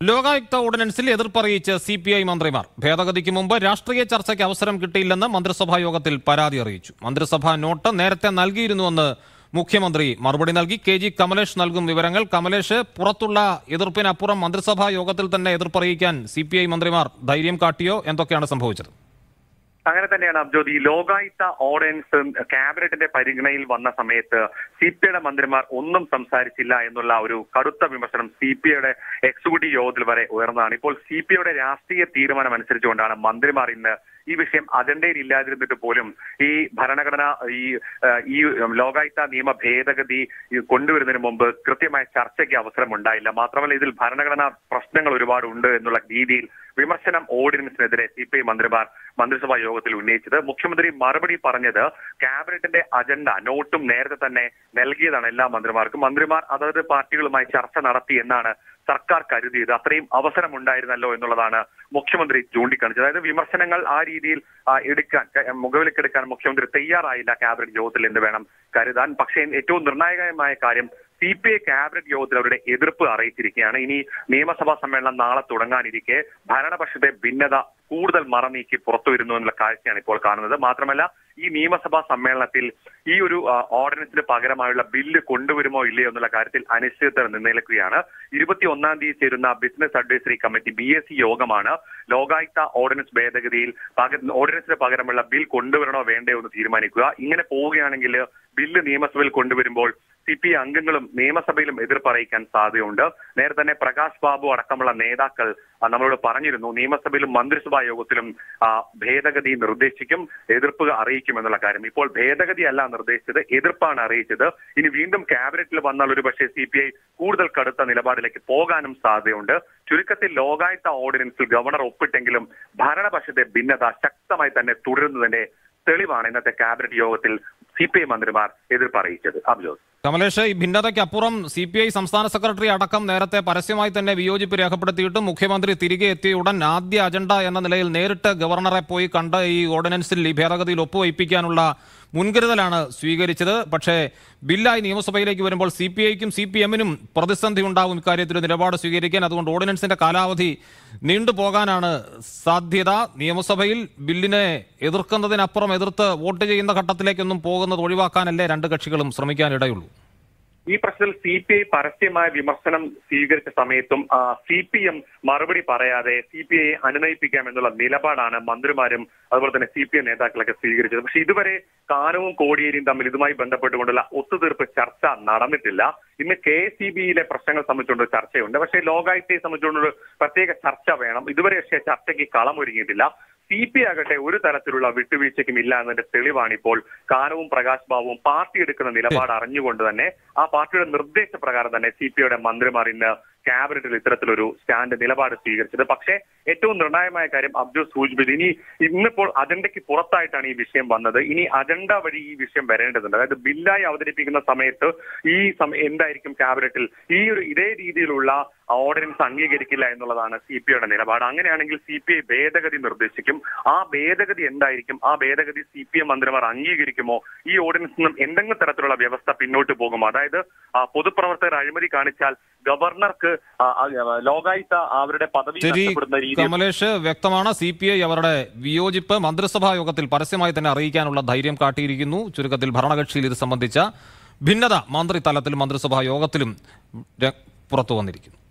ലോകായുക്ത ഓർഡിനൻസിൽ എതിർപ്പറിയിച്ച് C P I മന്ത്രിമാർ ഭേദഗതിക്ക് മുമ്പ് രാഷ്ട്രീയ ചർച്ചയ്ക്ക് അവസരം കിട്ടിയില്ലെന്ന് മന്ത്രിസഭാ യോഗത്തിൽ പരാതി അറിയിച്ചു മന്ത്രിസഭാ നോട്ട് നേരത്തെ നൽകിയിരുന്നുവെന്ന് മുഖ്യമന്ത്രി മറുപടി നൽകി കെ ജി കമലേഷ് നൽകും വിവരങ്ങൾ കമലേഷ് പുറത്തുള്ള എതിർപ്പിനപ്പുറം മന്ത്രിസഭാ യോഗത്തിൽ തന്നെ എതിർപ്പറിയിക്കാൻ സി പി ഐ മന്ത്രിമാർ ധൈര്യം കാട്ടിയോ എന്തൊക്കെയാണ് സംഭവിച്ചത് അങ്ങനെ തന്നെയാണ് അബ്ജോദ് ഈ ലോകായുക്ത ഓർഡിനൻസ് ക്യാബിനറ്റിന്റെ പരിഗണനയിൽ വന്ന സമയത്ത് സി പി ഐയുടെ മന്ത്രിമാർ ഒന്നും സംസാരിച്ചില്ല എന്നുള്ള ഒരു കടുത്ത വിമർശനം സി പി ഐയുടെ എക്സിക്യൂട്ടീവ് യോഗത്തിൽ വരെ ഉയർന്നതാണ് ഇപ്പോൾ സി പി ഐയുടെ രാഷ്ട്രീയ തീരുമാനം അനുസരിച്ചുകൊണ്ടാണ് മന്ത്രിമാർ ഇന്ന് ഈ വിഷയം അജണ്ടയിൽ ഇല്ലാതിരുന്നിട്ട് പോലും ഈ ഭരണഘടന ഈ ഏഹ്, ഈ ലോകായുക്ത നിയമ ഭേദഗതി ഈ കൊണ്ടുവരുന്നതിന് മുമ്പ് കൃത്യമായ ചർച്ചയ്ക്ക് അവസരം ഉണ്ടായില്ല മാത്രമല്ല ഇതിൽ ഭരണഘടനാ പ്രശ്നങ്ങൾ ഒരുപാട് ഉണ്ട് എന്നുള്ള രീതിയിൽ വിമർശനം ഓർഡിനൻസിനെതിരെ സി പി ഐ മന്ത്രിമാർ മന്ത്രിസഭാ യോഗത്തിൽ ഉന്നയിച്ചത് മുഖ്യമന്ത്രി മറുപടി പറഞ്ഞത് ക്യാബിനറ്റിന്റെ അജണ്ട നോട്ടും നേരത്തെ തന്നെ നൽകിയതാണ് എല്ലാ മന്ത്രിമാർക്കും മന്ത്രിമാർ അതത് പാർട്ടികളുമായി ചർച്ച നടത്തി എന്നാണ് സർക്കാർ കരുതിയത് അത്രയും അവസരം ഉണ്ടായിരുന്നല്ലോ എന്നുള്ളതാണ് മുഖ്യമന്ത്രി ചൂണ്ടിക്കാണിച്ചത് അതായത് വിമർശനങ്ങൾ ആ രീതിയിൽ ആ, എടുക്കാൻ ക- മുഖവിലേക്കെടുക്കാൻ മുഖ്യമന്ത്രി തയ്യാറായില്ല ക്യാബിനറ്റ് യോഗത്തിൽ എന്ന് വേണം കരുതാൻ പക്ഷേ ഏറ്റവും നിർണായകമായ കാര്യം സി പി ഐ ക്യാബിനറ്റ് യോഗത്തിൽ അവരുടെ എതിർപ്പ് അറിയിച്ചിരിക്കുകയാണ് ഇനി നിയമസഭാ സമ്മേളനം നാളെ തുടങ്ങാനിരിക്കെ ഭരണപക്ഷത്തെ ഭിന്നത കൂടുതൽ മറനീക്കി പുറത്തു വരുന്നു എന്നുള്ള കാഴ്ചയാണ് ഇപ്പോൾ കാണുന്നത് മാത്രമല്ല ഈ നിയമസഭാ സമ്മേളനത്തിൽ ഈ ഒരു ആ, ഓർഡിനൻസിന് പകരമായുള്ള ബില്ല് കൊണ്ടുവരുമോ ഇല്ലയോ എന്നുള്ള കാര്യത്തിൽ അനിശ്ചിതത്വ നിലനിൽക്കുകയാണ് ഇരുപത്തി ഒന്നാം തീയതി ചേരുന്ന business advisory committee B S C യോഗമാണ് ലോകായുക്ത ഓർഡിനൻസ് ഭേദഗതിയിൽ പക- ഓർഡിനൻസിന് പകരമുള്ള ബിൽ കൊണ്ടുവരണോ വേണ്ടയോ എന്ന് തീരുമാനിക്കുക ഇങ്ങനെ പോവുകയാണെങ്കിൽ ബില്ല് നിയമസഭയിൽ കൊണ്ടുവരുമ്പോൾ സി പി അംഗങ്ങളും നിയമസഭയിലും എതിർപ്പ് അറിയിക്കാൻ സാധ്യതയുണ്ട് നേരത്തെ തന്നെ പ്രകാശ് ബാബു അടക്കമുള്ള നേതാക്കൾ ആ, നമ്മളോട് പറഞ്ഞിരുന്നു നിയമസഭയിലും മന്ത്രിസഭാ യോഗത്തിലും ആ, ഭേദഗതി നിർദ്ദേശിക്കും എതിർപ്പ് അറിയിക്കും എന്നുള്ള കാര്യം ഇപ്പോൾ ഭേദഗതി അല്ല നിർദ്ദേശിച്ചത് എതിർപ്പാണ് അറിയിച്ചത് ഇനി വീണ്ടും ക്യാബിനറ്റിൽ വന്നാൽ ഒരു പക്ഷേ സി പി ഐ കൂടുതൽ കടുത്ത നിലപാടിലേക്ക് പോകാനും സാധ്യതയുണ്ട് ചുരുക്കത്തിൽ ലോകായുക്ത ഓർഡിനൻസിൽ ഗവർണർ ഒപ്പിട്ടെങ്കിലും ഭരണപക്ഷത്തെ ഭിന്നത ശക്തമായി തന്നെ തുടരുന്നതിന്റെ തെളിവാണ് ഇന്നത്തെ ക്യാബിനറ്റ് യോഗത്തിൽ സി പി ഐ മന്ത്രിമാർ എതിർപ്പ് അറിയിച്ചത് അബ്ജോസ് കമലേഷ് ഈ ഭിന്നതയ്ക്കപ്പുറം സി പി ഐ സംസ്ഥാന സെക്രട്ടറി അടക്കം നേരത്തെ പരസ്യമായി തന്നെ വിയോജിപ്പ് രേഖപ്പെടുത്തിയിട്ടും മുഖ്യമന്ത്രി തിരികെ എത്തിയ ഉടൻ ആദ്യ അജണ്ട എന്ന നിലയിൽ നേരിട്ട് ഗവർണറെ പോയി കണ്ട് ഈ ഓർഡിനൻസിൽ ഈ ഭേദഗതിയിൽ ഒപ്പുവയ്പ്പിക്കാനുള്ള മുൻകരുതലാണ് സ്വീകരിച്ചത് പക്ഷേ ബില്ലായി നിയമസഭയിലേക്ക് വരുമ്പോൾ സി പി ഐക്കും സി പി എമ്മിനും പ്രതിസന്ധി ഉണ്ടാവും ഇക്കാര്യത്തിൽ ഒരു നിലപാട് സ്വീകരിക്കാൻ അതുകൊണ്ട് ഓർഡിനൻസിന്റെ കാലാവധി നീണ്ടുപോകാനാണ് സാധ്യത നിയമസഭയിൽ ബില്ലിനെ എതിർക്കുന്നതിനപ്പുറം എതിർത്ത് വോട്ട് ചെയ്യുന്ന ഘട്ടത്തിലേക്കൊന്നും പോകുന്നത് ഒഴിവാക്കാനല്ലേ രണ്ട് കക്ഷികളും ശ്രമിക്കാനിടയുള്ളൂ ഈ പ്രശ്നത്തിൽ സി പി ഐ പരസ്യമായ വിമർശനം സ്വീകരിച്ച സമയത്തും സി പി എം മറുപടി പറയാതെ സി പി ഐ അനുനയിപ്പിക്കാം എന്നുള്ള നിലപാടാണ് മന്ത്രിമാരും അതുപോലെ തന്നെ സി പി എം നേതാക്കളൊക്കെ സ്വീകരിച്ചത് പക്ഷെ ഇതുവരെ കാനവും കോടിയേരിയും തമ്മിൽ ഇതുമായി ബന്ധപ്പെട്ടുകൊണ്ടുള്ള ഒത്തുതീർപ്പ് ചർച്ച നടന്നിട്ടില്ല ഇന്ന് കെ സി ബിയിലെ പ്രശ്നങ്ങൾ സംബന്ധിച്ചുകൊണ്ട് ചർച്ചയുണ്ട് പക്ഷേ ലോകായുക്തയെ സംബന്ധിച്ചുകൊണ്ട് പ്രത്യേക ചർച്ച വേണം ഇതുവരെ പക്ഷേ ചർച്ചയ്ക്ക് കളമൊരുങ്ങിയിട്ടില്ല സി പി ആകട്ടെ ഒരു തരത്തിലുള്ള വിട്ടുവീഴ്ചയ്ക്കും ഇല്ല എന്നതിന്റെ തെളിവാണ് ഇപ്പോൾ കാനവും പ്രകാശ് ബാബുവും പാർട്ടി എടുക്കുന്ന നിലപാട് അറിഞ്ഞുകൊണ്ട് തന്നെ ആ പാർട്ടിയുടെ നിർദ്ദേശപ്രകാരം തന്നെ സി പി ഐയുടെ മന്ത്രിമാർ ഇന്ന് ക്യാബിനറ്റിൽ ഇത്തരത്തിലൊരു സ്റ്റാൻഡ് നിലപാട് സ്വീകരിച്ചത് പക്ഷേ ഏറ്റവും നിർണായകമായ കാര്യം അബ്ദുൾ സൂചിപ്പിച്ചത് ഇനി ഇന്നിപ്പോൾ അജണ്ടയ്ക്ക് പുറത്തായിട്ടാണ് ഈ വിഷയം വന്നത് ഇനി അജണ്ട വഴി ഈ വിഷയം വരേണ്ടതുണ്ട് അതായത് ബില്ലായി അവതരിപ്പിക്കുന്ന സമയത്ത് ഈ സമയം എന്തായിരിക്കും ക്യാബിനറ്റിൽ ഈ ഒരു ഇതേ രീതിയിലുള്ള ഓർഡിനൻസ് അംഗീകരിക്കില്ല എന്നുള്ളതാണ് സി പി ഐയുടെ നിലപാട് അങ്ങനെയാണെങ്കിൽ സി പി ഐ ഭേദഗതി നിർദ്ദേശിക്കും ആ ഭേദഗതി എന്തായിരിക്കും ആ ഭേദഗതി സി പി എം മന്ത്രിമാർ അംഗീകരിക്കുമോ ഈ ഓർഡിനൻസിൽ നിന്നും എന്തെങ്കിലും തരത്തിലുള്ള വ്യവസ്ഥ പിന്നോട്ട് പോകുമോ അതായത് ആ, പൊതുപ്രവർത്തകർ അഴിമതി കാണിച്ചാൽ ഗവർണർക്ക് ആ, ആ, ലോകായുക്ത അവരുടെ പദവി ശരി നഷ്ടപ്പെടുന്ന രീതി കമലേഷ് വ്യക്തമാണ് സി പി ഐ അവരുടെ വിയോജിപ്പ് മന്ത്രിസഭാ യോഗത്തിൽ പരസ്യമായി തന്നെ അറിയിക്കാനുള്ള ധൈര്യം കാട്ടിയിരിക്കുന്നു ചുരുക്കത്തിൽ ഭരണകക്ഷിയിൽ ഇത് സംബന്ധിച്ച ഭിന്നത മന്ത്രിതലത്തിലും മന്ത്രിസഭാ യോഗത്തിലും ര- പുറത്തു വന്നിരിക്കുന്നു